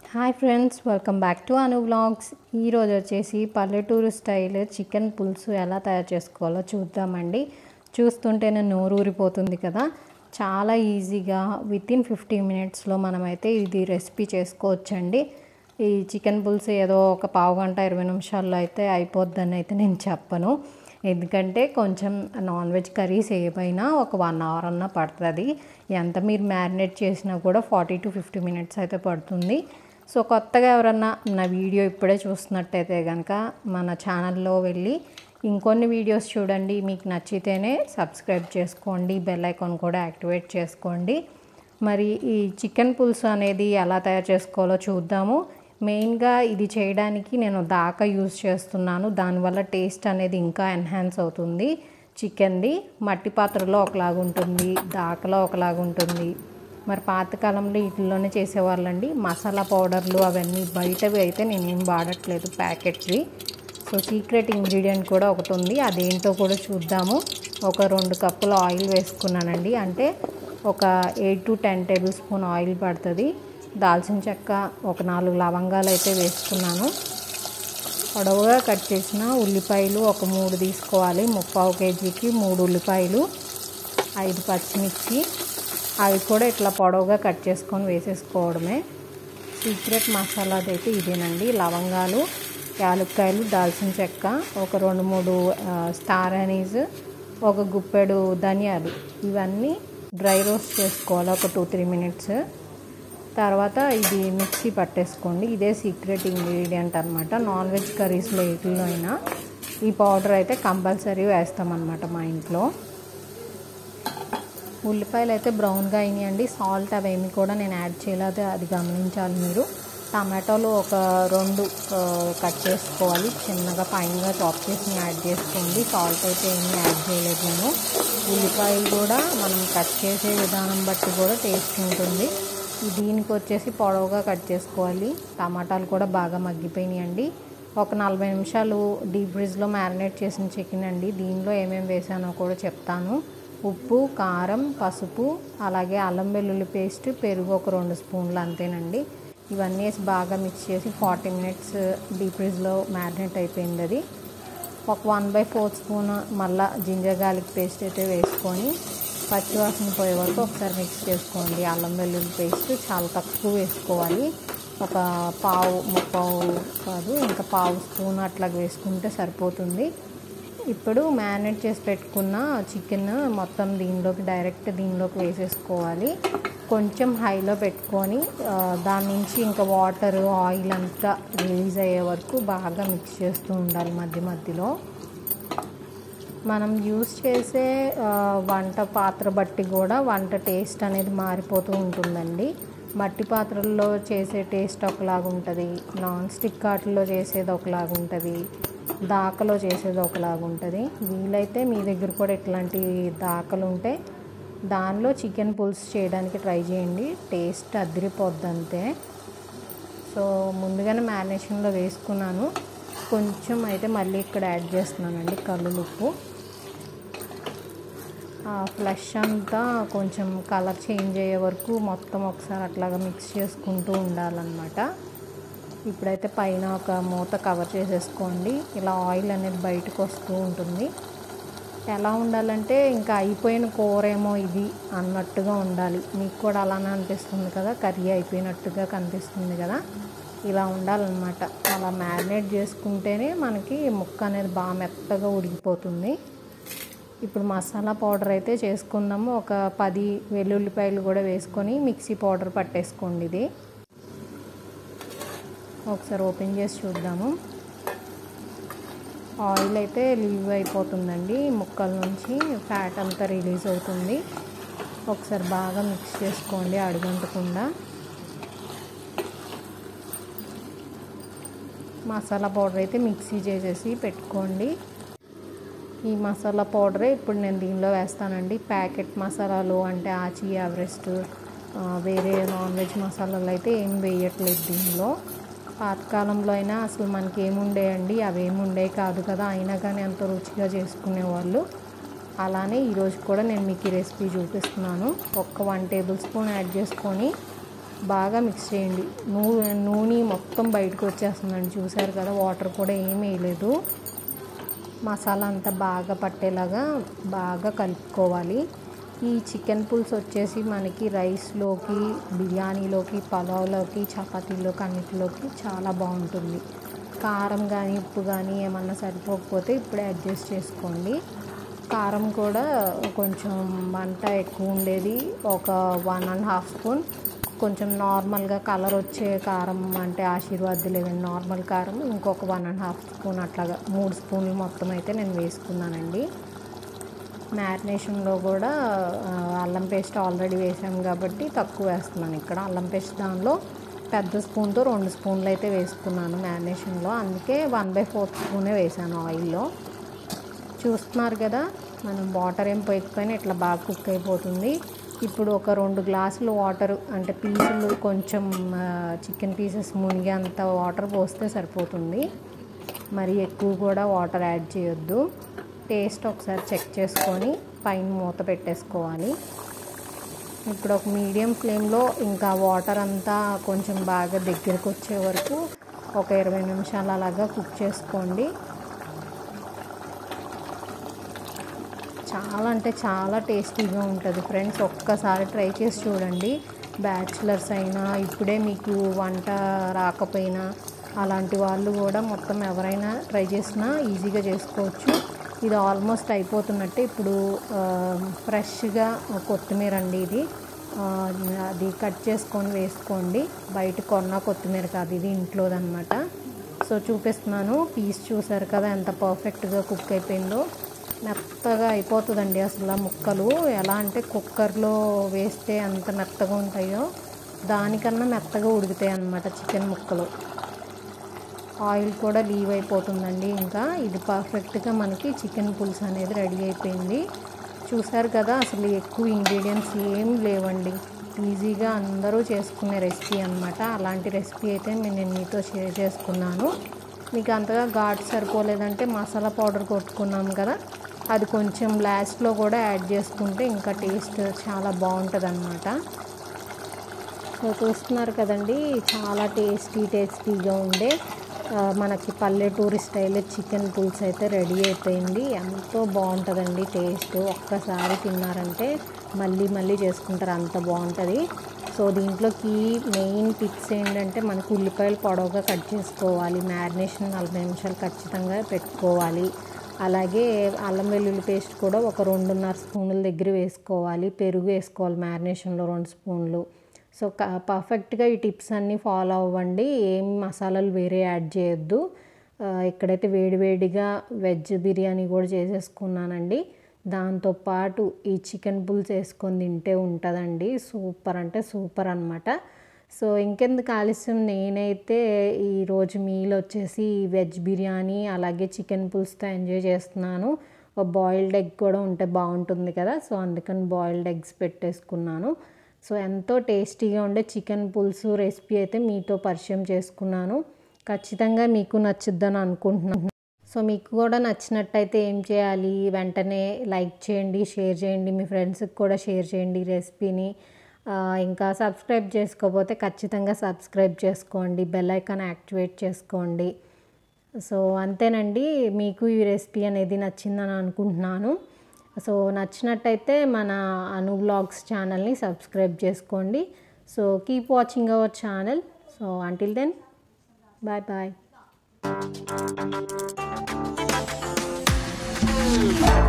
hi friends welcome back to Anu vlogs ఈరోజు వచ్చేసి పల్లెటూరు స్టైల్ చికెన్ పులుసు ఎలా తయారు చేసుకోవాలో చూద్దామండి చూస్తుంటేనే నోరు ఊరిపోతుంది కదా చాలా ఈజీగా విత్ ఇన్ ఫిఫ్టీ మినిట్స్లో మనమైతే ఇది రెసిపీ చేసుకోవచ్చండి ఈ చికెన్ పులుసు ఏదో ఒక పావు గంట ఇరవై నిమిషాల్లో అయితే అయిపోద్దని అయితే నేను చెప్పను ఎందుకంటే కొంచెం నాన్ వెజ్ కర్రీస్ ఏవైనా ఒక వన్ అవర్ అన్న పడుతుంది ఎంత మీరు మ్యారినేట్ చేసినా కూడా ఫార్టీ టు ఫిఫ్టీ మినిట్స్ అయితే పడుతుంది సో కొత్తగా ఎవరన్నా నా వీడియో ఇప్పుడే చూస్తున్నట్టయితే కనుక మన ఛానల్లో వెళ్ళి ఇంకొన్ని వీడియోస్ చూడండి మీకు నచ్చితేనే సబ్స్క్రైబ్ చేసుకోండి బెల్ ఐకాన్ కూడా యాక్టివేట్ చేసుకోండి మరి ఈ చికెన్ పులుసు అనేది ఎలా తయారు చేసుకోవాలో చూద్దాము మెయిన్గా ఇది చేయడానికి నేను దాకా యూజ్ చేస్తున్నాను దానివల్ల టేస్ట్ అనేది ఇంకా ఎన్హాన్స్ అవుతుంది చికెన్ది మట్టి పాత్రలో ఒకలాగా ఉంటుంది దాకలో ఒకలాగా ఉంటుంది మరి పాతకాలంలో వీటిల్లోనే చేసేవాళ్ళండి మసాలా పౌడర్లు అవన్నీ బయటవి అయితే నేనేం వాడట్లేదు ప్యాకెట్వి సో సీక్రెట్ ఇంగ్రీడియంట్ కూడా ఒకటి ఉంది అదేంటో కూడా చూద్దాము ఒక రెండు కప్పుల ఆయిల్ వేసుకున్నానండి అంటే ఒక eight to ten tablespoon oil పడుతుంది దాల్చిన చెక్క ఒక నాలుగు లవంగాలు అయితే వేసుకున్నాను పొడవుగా కట్ చేసిన ఉల్లిపాయలు ఒక మూడు తీసుకోవాలి ముప్పావు కేజీకి మూడు ఉల్లిపాయలు ఐదు పచ్చిమిర్చి అవి కూడా ఇట్లా పొడవుగా కట్ చేసుకొని వేసేసుకోవడమే సీక్రెట్ మసాలాది అయితే ఇదేనండి లవంగాలు యాలక్కాయలు దాల్చిన చెక్క ఒక రెండు మూడు స్టార్ అనీస్ ఒక గుప్పెడు ధనియాలు ఇవన్నీ డ్రై రోస్ట్ చేసుకోవాలి ఒక టూ త్రీ మినిట్స్ తర్వాత ఇది మిక్సీ పట్టేసుకోండి ఇదే సీక్రెట్ ఇంగ్రీడియంట్ అనమాట నాన్ వెజ్ కర్రీస్లో వీటిలో అయినా ఈ పౌడర్ అయితే కంపల్సరీ వేస్తామన్నమాట మా ఇంట్లో ఉల్లిపాయలు అయితే బ్రౌన్గా అయినాయండి సాల్ట్ అవేమి కూడా నేను యాడ్ చేయలేదు అది గమనించాలి మీరు టమాటోలు ఒక రెండు కట్ చేసుకోవాలి చిన్నగా ఫైన్గా చాప్ చేసి యాడ్ చేసుకోండి సాల్ట్ అయితే ఏమీ యాడ్ చేయలేదు నేను ఉల్లిపాయలు కూడా మనం కట్ చేసే విధానం బట్టి కూడా టేస్ట్ ఉంటుంది దీనికి వచ్చేసి పొడవుగా కట్ చేసుకోవాలి టమాటాలు కూడా బాగా మగ్గిపోయినాయండి ఒక నలభై నిమిషాలు డీప్ ఫ్రిడ్జ్లో మ్యారినేట్ చేసిన చికెన్ అండి దీనిలో ఏమేమి వేసానో కూడా చెప్తాను ఉప్పు కారం పసుపు అలాగే అల్లం వెల్లుల్లి పేస్ట్ పెరుగు ఒక రెండు స్పూన్లు అంతేనండి ఇవన్నీ వేసి బాగా మిక్స్ చేసి ఫార్టీ మినిట్స్ డీప్ ఫ్రిడ్జ్లో మ్యారినేట్ అయిపోయింది అది ఒక వన్ బై ఫోర్ స్పూన్ మళ్ళీ జింజర్ గార్లిక్ పేస్ట్ అయితే వేసుకొని పచ్చివాసన పోయే వరకు ఒకసారి మిక్స్ చేసుకోండి అల్లం వెల్లుల్లి పేస్ట్ చాలా తక్కువ వేసుకోవాలి ఒక పావు ముప్పావు కాదు ఇంకా పావు స్పూన్ అట్లా వేసుకుంటే సరిపోతుంది ఇప్పుడు మ్యారినేట్ చేసి పెట్టుకున్న చికెన్ మొత్తం దీనిలోకి డైరెక్ట్ దీనిలోకి వేసేసుకోవాలి కొంచెం హైలో పెట్టుకొని దాని నుంచి ఇంకా వాటర్ ఆయిల్ అంతా రిలీజ్ అయ్యే వరకు బాగా మిక్స్ చేస్తూ ఉండాలి మధ్య మధ్యలో మనం యూస్ చేసే వంట పాత్ర బట్టి కూడా వంట టేస్ట్ అనేది మారిపోతూ ఉంటుందండి మట్టి పాత్రల్లో చేసే టేస్ట్ ఒకలాగా ఉంటుంది నాన్ స్టిక్ కాటల్లో చేసేది ఒకలాగా ఉంటుంది దాకలో చేసేది ఒకలాగా ఉంటుంది వీలైతే మీ దగ్గర కూడా ఇట్లాంటి దాకలు ఉంటే దానిలో చికెన్ పులుసు చేయడానికి ట్రై చేయండి టేస్ట్ అదిరిపోద్ది అంతే సో ముందుగానే మ్యారినేషన్లో వేసుకున్నాను కొంచెం అయితే మళ్ళీ ఇక్కడ యాడ్ చేస్తున్నానండి కల్లులు ఉప్పు ఫ్లష్ అంతా కొంచెం కలర్ చేంజ్ అయ్యే వరకు మొత్తం ఒకసారి అట్లాగా మిక్స్ చేసుకుంటూ ఉండాలన్నమాట ఇప్పుడైతే పైన ఒక మూత కవర్ చేసేసుకోండి ఇలా ఆయిల్ అనేది బయటకు వస్తూ ఉంటుంది ఎలా ఉండాలంటే ఇంకా అయిపోయిన కూర ఏమో ఇది అన్నట్టుగా ఉండాలి మీకు కూడా అలానే అనిపిస్తుంది కదా కర్రీ అయిపోయినట్టుగా కనిపిస్తుంది కదా ఇలా ఉండాలన్నమాట అలా మ్యారినేట్ చేసుకుంటేనే మనకి ముక్క అనేది బాగా మెత్తగా ఉడికిపోతుంది ఇప్పుడు మసాలా పౌడర్ అయితే చేసుకుందాము ఒక పది వెల్లుల్లిపాయలు కూడా వేసుకొని మిక్సీ పౌడర్ పట్టేసుకోండి ఇది ఒకసారి ఓపెన్ చేసి చూద్దాము ఆయిల్ అయితే లీవ్ అయిపోతుందండి ముక్కల నుంచి ఫ్యాట్ అంతా రిలీజ్ అవుతుంది ఒకసారి బాగా మిక్స్ చేసుకోండి అడుగంటకుండా మసాలా పౌడర్ అయితే మిక్సీ చేసేసి పెట్టుకోండి ఈ మసాలా పౌడరే ఇప్పుడు నేను దీనిలో వేస్తానండి ప్యాకెట్ మసాలాలు అంటే ఆచి ఎవరెస్ట్ వేరే నాన్ వెజ్ మసాలాలు అయితే ఏం వేయట్లేదు దీనిలో పాతకాలంలో అయినా అసలు మనకి ఏముండేయండి అవి ఏముండే కాదు కదా అయినా కానీ అంత రుచిగా చేసుకునేవాళ్ళు అలానే ఈరోజు కూడా నేను మీకు ఈ రెసిపీ చూపిస్తున్నాను ఒక్క వన్ టేబుల్ స్పూన్ యాడ్ చేసుకొని బాగా మిక్స్ చేయండి నూనె నూనె మొత్తం బయటకు వచ్చేస్తుందండి చూసారు కదా వాటర్ కూడా ఏమీ వేయలేదు మసాలా అంతా బాగా పట్టేలాగా బాగా కలుపుకోవాలి ఈ చికెన్ పులుసు వచ్చేసి మనకి రైస్లోకి బిర్యానీలోకి పలావ్లోకి చపాతీలోకి అన్నిటిలోకి చాలా బాగుంటుంది కారం కానీ ఉప్పు కానీ ఏమన్నా సరిపోకపోతే ఇప్పుడే అడ్జస్ట్ చేసుకోండి కారం కూడా కొంచెం మంట ఎక్కువ ఉండేది ఒక వన్ అండ్ హాఫ్ స్పూన్ కొంచెం నార్మల్గా కలర్ వచ్చే కారం అంటే ఆశీర్వాద్ లేదండి నార్మల్ కారం ఇంకొక వన్ అండ్ హాఫ్ స్పూన్ అట్లాగా మూడు స్పూన్లు మొత్తం అయితే నేను వేసుకున్నానండి మ్యారినేషన్లో కూడా ఆ, అల్లం పేస్ట్ ఆల్రెడీ వేసాం కాబట్టి తక్కువ వేస్తున్నాను ఇక్కడ అల్లం పేస్ట్ దానిలో పెద్ద స్పూన్తో రెండు స్పూన్లు అయితే వేసుకున్నాను మ్యారినేషన్లో అందుకే వన్ బై ఫోర్త్ స్పూనే వేసాను ఆయిల్లో చూస్తున్నారు కదా మనం వాటర్ ఏం పోయకపోయినా ఇట్లా బాగా కుక్ అయిపోతుంది ఇప్పుడు ఒక రెండు గ్లాసులు వాటర్ అంటే పీసులు కొంచెం చికెన్ పీసెస్ మునిగే అంత వాటర్ పోస్తే సరిపోతుంది మరి ఎక్కువ కూడా వాటర్ యాడ్ చేయొద్దు టేస్ట్ ఒకసారి చెక్ చేసుకొని పైన మూత పెట్టేసుకోవాలి ఇప్పుడు ఒక మీడియం ఫ్లేమ్లో ఇంకా వాటర్ అంతా కొంచెం బాగా దగ్గరకు వచ్చే వరకు ఒక ఇరవై నిమిషాలు అలాగా కుక్ చేసుకోండి చాలా అంటే చాలా టేస్టీగా ఉంటుంది ఫ్రెండ్స్ ఒక్కసారి ట్రై చేసి చూడండి బ్యాచిలర్స్ అయినా ఇప్పుడే మీకు వంట రాకపోయినా అలాంటి వాళ్ళు కూడా మొత్తం ఎవరైనా ట్రై చేసినా ఈజీగా చేసుకోవచ్చు ఇది ఆల్మోస్ట్ అయిపోతున్నట్టే ఇప్పుడు ఆ, ఫ్రెష్గా కొత్తిమీర అండి ఇది ఆ, అది కట్ చేసుకొని వేసుకోండి బయట కొన్న కొత్తిమీర కాదు ఇది ఇంట్లోదన్నమాట సో చూపిస్తున్నాను పీస్ చూసారు కదా ఎంత పర్ఫెక్ట్గా కుక్ అయిపోయిందో మెత్తగా అయిపోతుందండి అసలు ఆ ముక్కలు ఎలా అంటే కుక్కర్లో వేస్తే ఎంత మెత్తగా ఉంటాయో దానికన్నా మెత్తగా ఉడుకుతాయి అన్నమాట చికెన్ ముక్కలు ఆయిల్ కూడా లీవ్ అయిపోతుందండి ఇంకా ఇది పర్ఫెక్ట్గా మనకి చికెన్ పులుసు అనేది రెడీ అయిపోయింది చూసారు కదా అసలు ఎక్కువ ఇంగ్రీడియంట్స్ ఏం లేవండి ఈజీగా అందరూ చేసుకునే రెసిపీ అనమాట అలాంటి రెసిపీ అయితే నేను మీతో షేర్ చేసుకున్నాను మీకు అంతగా ఘాట్ సరిపోలేదంటే మసాలా పౌడర్ కొట్టుకున్నాం కదా అది కొంచెం లాస్ట్లో కూడా యాడ్ చేసుకుంటే ఇంకా టేస్ట్ చాలా బాగుంటుంది అనమాట సో చూస్తున్నారు కదండి చాలా టేస్టీ టేస్టీగా ఉండే ఆ, మనకి పల్లెటూరి స్టైల్ చికెన్ పులుసు అయితే రెడీ అయిపోయింది ఎంతో బాగుంటుందండి టేస్ట్ ఒక్కసారి తిన్నారంటే మళ్ళీ మళ్ళీ చేసుకుంటారు అంత బాగుంటుంది సో దీంట్లోకి మెయిన్ టిప్స్ ఏంటంటే మనకు ఉల్లిపాయలు పొడవుగా కట్ చేసుకోవాలి మ్యారినేషన్ నలభై నిమిషాలు ఖచ్చితంగా పెట్టుకోవాలి అలాగే అల్లం వెల్లుల్లి పేస్ట్ కూడా ఒక రెండున్నర స్పూన్ల దగ్గర వేసుకోవాలి పెరుగు వేసుకోవాలి మ్యారినేషన్లో రెండు స్పూన్లు సో క- పర్ఫెక్ట్గా ఈ టిప్స్ అన్నీ ఫాలో అవ్వండి ఏం మసాలాలు వేరే యాడ్ చేయొద్దు ఆ, ఇక్కడైతే వేడివేడిగా వెజ్ బిర్యానీ కూడా చేసేసుకున్నానండి దాంతోపాటు ఈ చికెన్ పులుసు వేసుకొని తింటే ఉంటుందండి సూపర్ అంటే సూపర్ అనమాట సో ఇంకెందుకు ఆలస్యం నేనైతే ఈరోజు మీల్ వచ్చేసి వెజ్ బిర్యానీ అలాగే చికెన్ పులుసుతో ఎంజాయ్ చేస్తున్నాను ఒక బాయిల్డ్ ఎగ్ కూడా ఉంటే బాగుంటుంది కదా సో అందుకని బాయిల్డ్ ఎగ్స్ పెట్టేసుకున్నాను సో ఎంతో టేస్టీగా ఉండే చికెన్ పులుసు రెసిపీ అయితే మీతో పరిచయం చేసుకున్నాను ఖచ్చితంగా మీకు నచ్చుద్దని అనుకుంటున్నాను సో మీకు కూడా నచ్చినట్టయితే ఏం చేయాలి వెంటనే లైక్ చేయండి షేర్ చేయండి మీ ఫ్రెండ్స్కి కూడా షేర్ చేయండి ఈ రెసిపీని ఆ, ఇంకా సబ్స్క్రైబ్ చేసుకోకపోతే ఖచ్చితంగా సబ్స్క్రైబ్ చేసుకోండి బెల్ ఐకాన్ యాక్టివేట్ చేసుకోండి సో అంతేనండి మీకు ఈ రెసిపీ అనేది నచ్చిందని అనుకుంటున్నాను సో నచ్చినట్టయితే మన అను బ్లాగ్స్ ఛానల్ని సబ్స్క్రైబ్ చేసుకోండి so keep watching our channel so until then bye bye